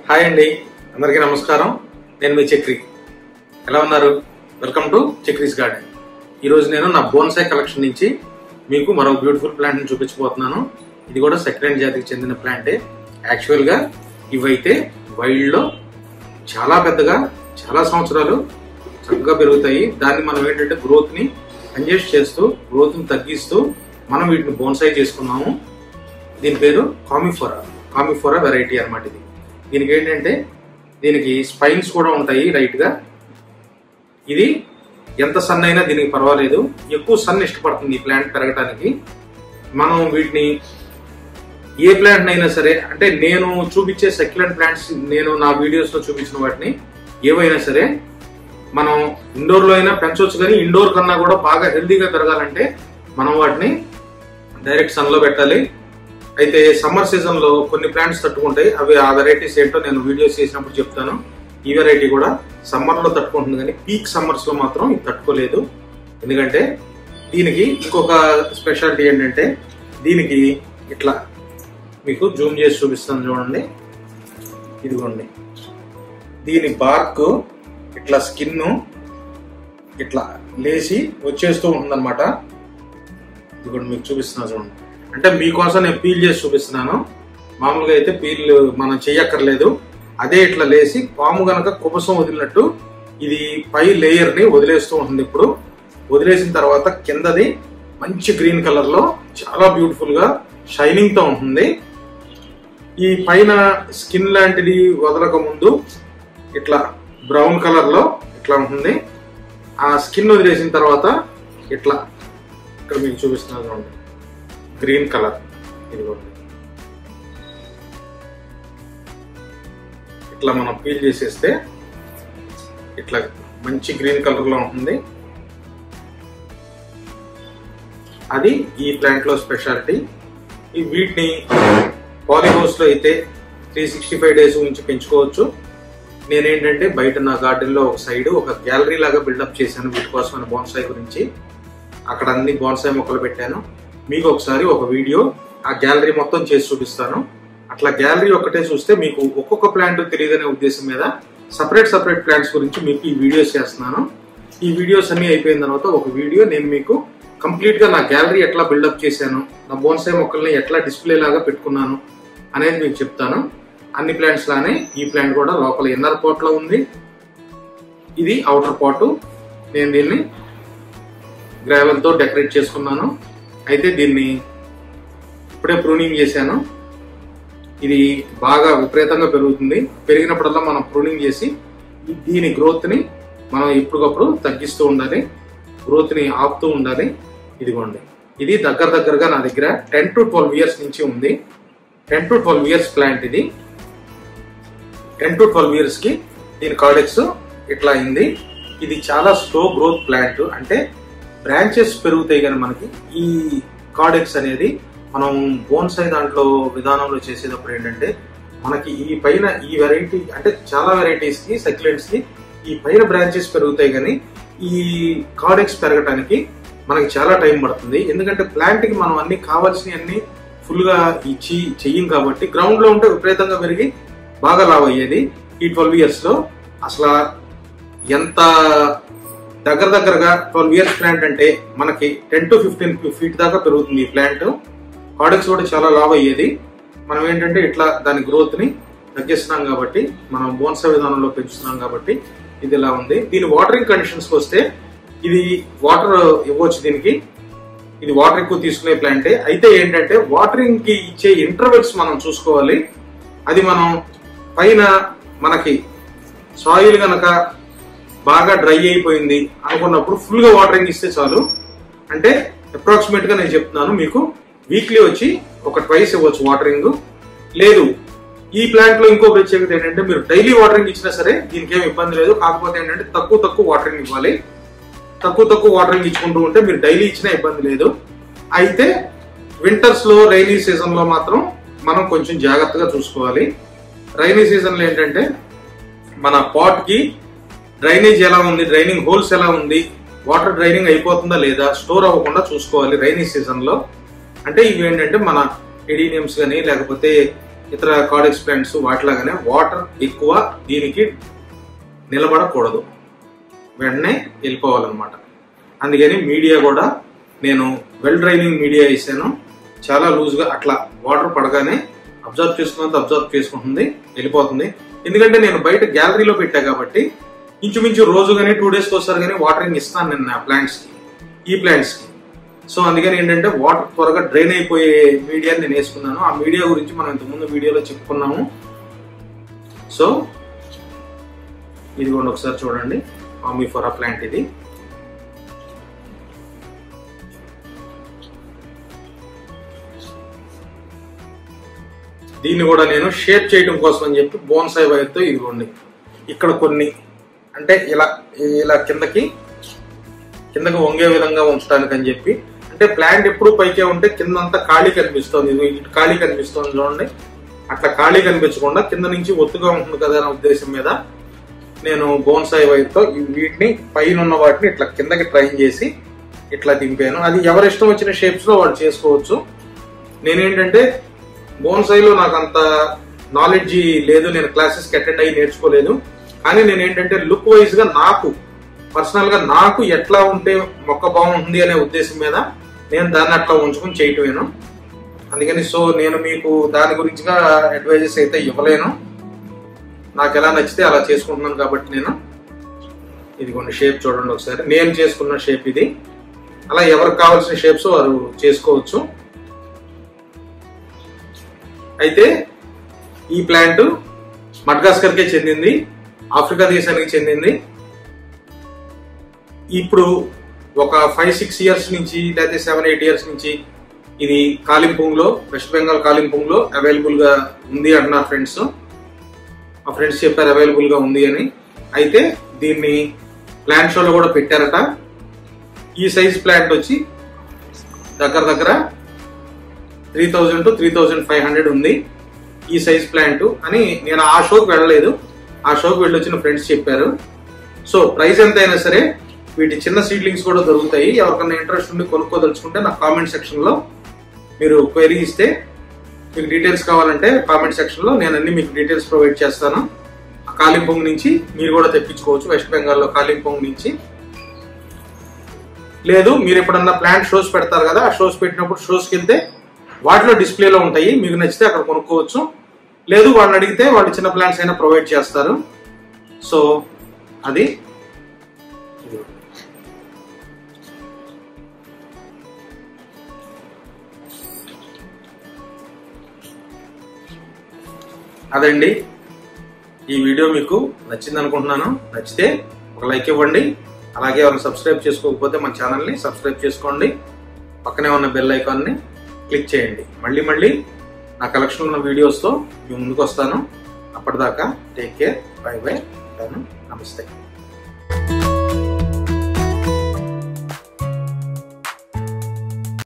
hi అండి అందరికీ నమస్కారం నేను మీ చక్రి ఎలా ఉన్నారు వెల్కమ్ టు చక్రీస్ గార్డెన్ ఈరోజు నేను నా బోన్సై కలెక్షన్ నుంచి మీకు మరో బ్యూటిఫుల్ ప్లాంట్ ని చూపించబోతున్నాను ఇది కూడా సెకండ్ జాతికి చెందిన ప్లాంటే యాక్చువల్ గా ఇవైతే వైల్డ్ లో చాలా పెద్దగా చాలా సంవత్సరాలు చక్కగా పెరుగుతాయి దాన్ని మనం ఏంటంటే గ్రోత్ ని కంజెస్ట్ చేస్తూ గ్రోత్ ని తగ్గిస్తూ మనం వీటిని బోన్సై చేసుకున్నాము దీని పేరు కామిఫోరా కామిఫోరా వెరైటీ అన్నమాట ఇది దీనికి ఏంటంటే దీనికి స్పైన్స్ కూడా ఉంటాయి రైట్ గా ఇది ఎంత సన్ అయినా దీనికి పర్వాలేదు ఎక్కువ సన్ ఇష్టపడుతుంది ఈ ప్లాంట్ పెరగటానికి మనం వీటిని ఏ ప్లాంట్ అయినా సరే అంటే నేను చూపించే సెక్యులెంట్ ప్లాంట్స్ నేను నా వీడియోస్ లో చూపించిన వాటిని ఏవైనా సరే మనం ఇండోర్ లో అయినా పెంచవచ్చు కానీ ఇండోర్ కన్నా కూడా బాగా హెల్దీగా పెరగాలంటే మనం వాటిని డైరెక్ట్ సన్ లో పెట్టాలి అయితే సమ్మర్ సీజన్ లో కొన్ని ప్లాంట్స్ తట్టుకుంటాయి అవి ఆ వెరైటీస్ ఏంటో నేను వీడియోస్ చేసినప్పుడు చెప్తాను ఈ వెరైటీ కూడా సమ్మర్ లో తట్టుకుంటుంది కానీ పీక్ సమ్మర్స్ లో మాత్రం ఇది తట్టుకోలేదు ఎందుకంటే దీనికి ఇంకొక స్పెషాలిటీ ఏంటంటే దీనికి ఇట్లా మీకు జూమ్ చేసి చూపిస్తాను చూడండి ఇదిగోండి దీని బార్క్ ఇట్లా స్కిన్ ఇట్లా లేచి వచ్చేస్తూ ఉంటుందన్నమాట ఇదిగోండి మీకు చూపిస్తున్నా చూడండి అంటే మీకోసం నేను పీల్ చేసి చూపిస్తున్నాను మామూలుగా అయితే పీల్ మనం చెయ్యక్కర్లేదు అదే ఇట్లా లేసి పాము గనక కుబసం వదిలినట్టు ఇది పై లేయర్ ని వదిలేస్తూ ఉంటుంది ఇప్పుడు వదిలేసిన తర్వాత కిందది మంచి గ్రీన్ కలర్ లో చాలా బ్యూటిఫుల్ గా షైనింగ్ తో ఉంటుంది ఈ పైన స్కిన్ లాంటిది వదలక ముందు ఇట్లా బ్రౌన్ కలర్ లో ఇట్లా ఉంటుంది ఆ స్కిన్ వదిలేసిన తర్వాత ఇట్లా ఇక్కడ మీకు చూపిస్తున్నాను చూడండి గ్రీన్ కలర్ ఇదిగోండి ఇట్లా మనం పీల్ చేసేస్తే ఇట్లా మంచి గ్రీన్ కలర్ లో ఉంటుంది అది ఈ ప్లాంట్ లో స్పెషాలిటీ ఈ వీటిని పాలిహౌస్ లో అయితే త్రీ సిక్స్టీ ఫైవ్ డేస్ నుంచి పెంచుకోవచ్చు నేనేంటంటే బయట నా గార్డెన్ లో ఒక సైడ్ ఒక గ్యాలరీ లాగా బిల్డప్ చేశాను వీటి కోసమైన బోన్సాయి గురించి అక్కడ అన్ని బోన్సాయి మొక్కలు పెట్టాను మీకు ఒకసారి ఒక వీడియో ఆ గ్యాలరీ మొత్తం చేసి చూపిస్తాను అట్లా గ్యాలరీ ఒక్కటే చూస్తే మీకు ఒక్కొక్క ప్లాంట్ తెలియదనే ఉద్దేశం మీద సపరేట్ సపరేట్ ప్లాంట్స్ గురించి మీకు ఈ వీడియోస్ చేస్తున్నాను ఈ వీడియోస్ అన్ని అయిపోయిన తర్వాత ఒక వీడియో నేను మీకు కంప్లీట్ గా నా గ్యాలరీ ఎట్లా బిల్డప్ చేశాను నా బోన్సాయి మొక్కల్ని ఎట్లా డిస్ప్లే లాగా పెట్టుకున్నాను అనేది మీకు చెప్తాను అన్ని ప్లాంట్స్ లానే ఈ ప్లాంట్ కూడా లోపల ఇన్నర్ పాట్ లో ఉంది ఇది అవుటర్ పాట్ నేను దీన్ని గ్రావెల్ తో డెకరేట్ చేసుకున్నాను అయితే దీన్ని ఇప్పుడే ప్రూనింగ్ చేశాను ఇది బాగా విపరీతంగా పెరుగుతుంది పెరిగినప్పుడల్లా మనం ప్రూనింగ్ చేసి దీని గ్రోత్ ని మనం ఇప్పటికప్పుడు తగ్గిస్తూ ఉండాలి గ్రోత్ ని ఆపుతూ ఉండాలి ఇదిగోండి ఇది దగ్గర దగ్గరగా నా దగ్గర టెన్ టు ట్వెల్వ్ ఇయర్స్ నుంచి ఉంది ten to twelve years plant ఇది టెన్ టు ట్వెల్వ్ ఇయర్స్ కి దీని కార్డెక్స్ ఇట్లా అయింది ఇది చాలా స్లో గ్రోత్ ప్లాంట్ అంటే బ్రాంచెస్ పెరుగుతాయి కానీ మనకి ఈ కార్డెక్స్ అనేది మనం బోన్సాయి దాంట్లో విధానంలో చేసేటప్పుడు ఏంటంటే మనకి ఈ పైన ఈ వెరైటీ అంటే చాలా వెరైటీస్ కి సెక్యులెంట్స్ కి ఈ పైన బ్రాంచెస్ పెరుగుతాయి కానీ ఈ కార్డెక్స్ పెరగడానికి మనకి చాలా టైం పడుతుంది ఎందుకంటే ప్లాంట్ కి మనం అన్ని కావాల్సినవి అన్ని ఫుల్ గా ఇచ్చి చెయ్యం కాబట్టి గ్రౌండ్ లో ఉంటే విపరీతంగా పెరిగి బాగా లావ్ అయ్యేది ఈ ట్వెల్వ్ ఇయర్స్ లో అసలు ఎంత దగ్గర దగ్గరగా ట్వెల్వ్ ఇయర్స్ ప్లాంట్ అంటే మనకి టెన్ టు ఫిఫ్టీన్ ఫీట్ దాకా పెరుగుతుంది ఈ ప్లాంట్ ప్రోడక్ట్స్ కూడా చాలా లావ్ అయ్యేది మనం ఏంటంటే ఇట్లా దాని గ్రోత్ ని తగ్గిస్తున్నాం కాబట్టి మనం బోన్సా విధానంలో పెంచుతున్నాం కాబట్టి ఇది ఇలా ఉంది దీని వాటరింగ్ కండిషన్స్ వస్తే ఇది వాటర్ ఇవ్వచ్చు దీనికి ఇది వాటర్ ఎక్కువ తీసుకునే ప్లాంటే అయితే ఏంటంటే వాటరింగ్ కి ఇచ్చే ఇంటర్వెల్స్ మనం చూసుకోవాలి అది మనం పైన మనకి సాయిల్ గనక బాగా డ్రై అయిపోయింది అనుకున్నప్పుడు ఫుల్ గా వాటరింగ్ ఇస్తే చాలు అంటే అప్రాక్సిమేట్ గా నేను చెప్తున్నాను మీకు వీక్లీ వచ్చి ఒక ట్వైస్ ఇవ్వచ్చు వాటరింగ్ లేదు ఈ ప్లాంట్ లో ఇంకో ప్రత్యేకత ఏంటంటే మీరు డైలీ వాటరింగ్ ఇచ్చినా సరే దీనికి ఏమి ఇబ్బంది లేదు కాకపోతే ఏంటంటే తక్కువ తక్కువ వాటరింగ్ ఇవ్వాలి తక్కువ తక్కువ వాటరింగ్ ఇచ్చుకుంటూ ఉంటే మీరు డైలీ ఇచ్చినా ఇబ్బంది లేదు అయితే వింటర్స్ లో రైనీ సీజన్ లో మాత్రం మనం కొంచెం జాగ్రత్తగా చూసుకోవాలి రైనీ సీజన్ లో ఏంటంటే మన పాట్ కి డ్రైనేజ్ ఎలా ఉంది డ్రైనింగ్ హోల్స్ ఎలా ఉంది వాటర్ డ్రైనింగ్ అయిపోతుందా లేదా స్టోర్ అవ్వకుండా చూసుకోవాలి రైనీ సీజన్ లో అంటే ఇవి ఏంటంటే మన ఎడీనియమ్స్ కానీ లేకపోతే ఇతర కార్డెక్స్ ప్లాంట్స్ వాటిలాగానే వాటర్ ఎక్కువ దీనికి నిలబడకూడదు వెంటనే వెళ్ళిపోవాలన్నమాట అందుకని మీడియా కూడా నేను వెల్ డ్రైనింగ్ మీడియా వేసాను చాలా లూజ్గా అట్లా వాటర్ పడగానే అబ్జర్వ్ చేసుకున్నంత అబ్జర్వ్ చేసుకుంటుంది వెళ్ళిపోతుంది ఎందుకంటే నేను బయట గ్యాలరీలో పెట్టా కాబట్టి ఇంచుమించు రోజు కానీ టూ డేస్కి ఒకసారి కానీ వాటరింగ్ ఇస్తాను నేను నా ప్లాంట్స్కి ఈ ప్లాంట్స్కి సో అందుకని ఏంటంటే వాటర్ త్వరగా డ్రైన్ అయిపోయే మీడియాని నేను వేసుకున్నాను ఆ మీడియా గురించి మనం ఇంతకుముందు వీడియోలో చెప్పుకున్నాము సో ఇదిగోండి ఒకసారి చూడండి ఆమిఫోరా ప్లాంట్ ఇది దీన్ని కూడా నేను షేప్ చేయడం కోసం అని చెప్పి బోన్సాయి వైర్తో ఇదిగోండి ఇక్కడ కొన్ని అంటే ఇలా ఇలా కిందకి కిందకి వంగే విధంగా ఉంచడానికి అని చెప్పి అంటే ప్లాంట్ ఎప్పుడు పైకే ఉంటే కింద అంతా ఖాళీ కనిపిస్తుంది ఇది ఇటు ఖాళీ కనిపిస్తుంది చూడండి అట్లా ఖాళీ కనిపించకుండా కింద నుంచి ఒత్తుగా ఉంటుంది కదా అనే ఉద్దేశం మీద నేను బోన్సాయి వైర్తో ఈ వీటిని పైన ఉన్న వాటిని ఇట్లా కిందకి ట్రైన్ చేసి ఇట్లా దింపాను అది ఎవరి ఇష్టం వచ్చిన షేప్స్ లో వాళ్ళు చేసుకోవచ్చు నేనేంటంటే బోన్సాయిలో నాకు అంత నాలెడ్జ్ లేదు నేను క్లాసెస్కి అటెండ్ అయ్యి నేర్చుకోలేదు కానీ నేను ఏంటంటే లుక్ వైజ్ గా నాకు పర్సనల్ గా నాకు ఎట్లా ఉంటే మొక్క బాగుంటుంది అనే ఉద్దేశం మీద నేను దాన్ని అట్లా ఉంచుకుని చేయటమేను అందుకని సో నేను మీకు దాని గురించిగా అడ్వైజెస్ అయితే ఇవ్వలేను నాకు ఎలా నచ్చితే అలా చేసుకుంటున్నాను కాబట్టి నేను ఇది కొన్ని షేప్ చూడండి ఒకసారి నేను చేసుకున్న షేప్ ఇది అలా ఎవరికి కావాల్సిన షేప్స్ వారు చేసుకోవచ్చు అయితే ఈ ప్లాంట్ మడ్గాస్కర్కే చెందింది ఆఫ్రికా దేశానికి చెందింది ఇప్పుడు ఒక ఫైవ్ సిక్స్ ఇయర్స్ నుంచి లేకపోతే సెవెన్ ఎయిట్ ఇయర్స్ నుంచి ఇది కాలింపుంగ్లో వెస్ట్ బెంగాల్ కాలింపుంగ్లో అవైలబుల్ గా ఉంది అంటున్నారు ఫ్రెండ్స్ మా ఫ్రెండ్స్ చెప్పారు అవైలబుల్ గా ఉంది అని అయితే దీన్ని ప్లాంట్ షోలో కూడా పెట్టారట ఈ సైజ్ ప్లాంట్ వచ్చి దగ్గర దగ్గర three thousand to three thousand five hundred ఉంది ఈ సైజ్ ప్లాంట్ అని నేను ఆ షోకి వెళ్ళలేదు ఆ షోకి వెళ్ళి వచ్చిన ఫ్రెండ్స్ చెప్పారు సో ప్రైస్ ఎంత అయినా సరే వీటి చిన్న సీడ్లింగ్స్ కూడా దొరుకుతాయి ఎవరికైనా ఇంట్రెస్ట్ ఉండి కొనుక్కోదలుచుకుంటే నా కామెంట్ సెక్షన్ లో మీరు క్వైరీ ఇస్తే మీకు డీటెయిల్స్ కావాలంటే కామెంట్ సెక్షన్ లో నేను అన్ని మీకు డీటెయిల్స్ ప్రొవైడ్ చేస్తాను కాలింపొంగ్ నుంచి మీరు కూడా తెప్పించుకోవచ్చు వెస్ట్ బెంగాల్లో కాలింపొంగ్ నుంచి లేదు మీరు ఎప్పుడన్నా ప్లాంట్ షోస్ పెడతారు కదా ఆ షోస్ పెట్టినప్పుడు షోస్కి వెళ్తే వాటిలో డిస్ప్లేలో ఉంటాయి మీకు నచ్చితే అక్కడ కొనుక్కోవచ్చు లేదు వాళ్ళని అడిగితే వాళ్ళు చిన్న ప్లాంట్స్ అయినా ప్రొవైడ్ చేస్తారు సో అది అదండి ఈ వీడియో మీకు నచ్చింది అనుకుంటున్నాను నచ్చితే ఒక లైక్ ఇవ్వండి అలాగే ఎవరైనా సబ్స్క్రైబ్ చేసుకోకపోతే మన ఛానల్ని సబ్స్క్రైబ్ చేసుకోండి పక్కనే ఉన్న బెల్ ఐకాన్ని క్లిక్ చేయండి మళ్ళీ మళ్ళీ నా కలెక్షన్ ఉన్న వీడియోస్తో మీ ముందుకు వస్తాను అప్పటిదాకా టేక్ కేర్ బై బై నమస్తే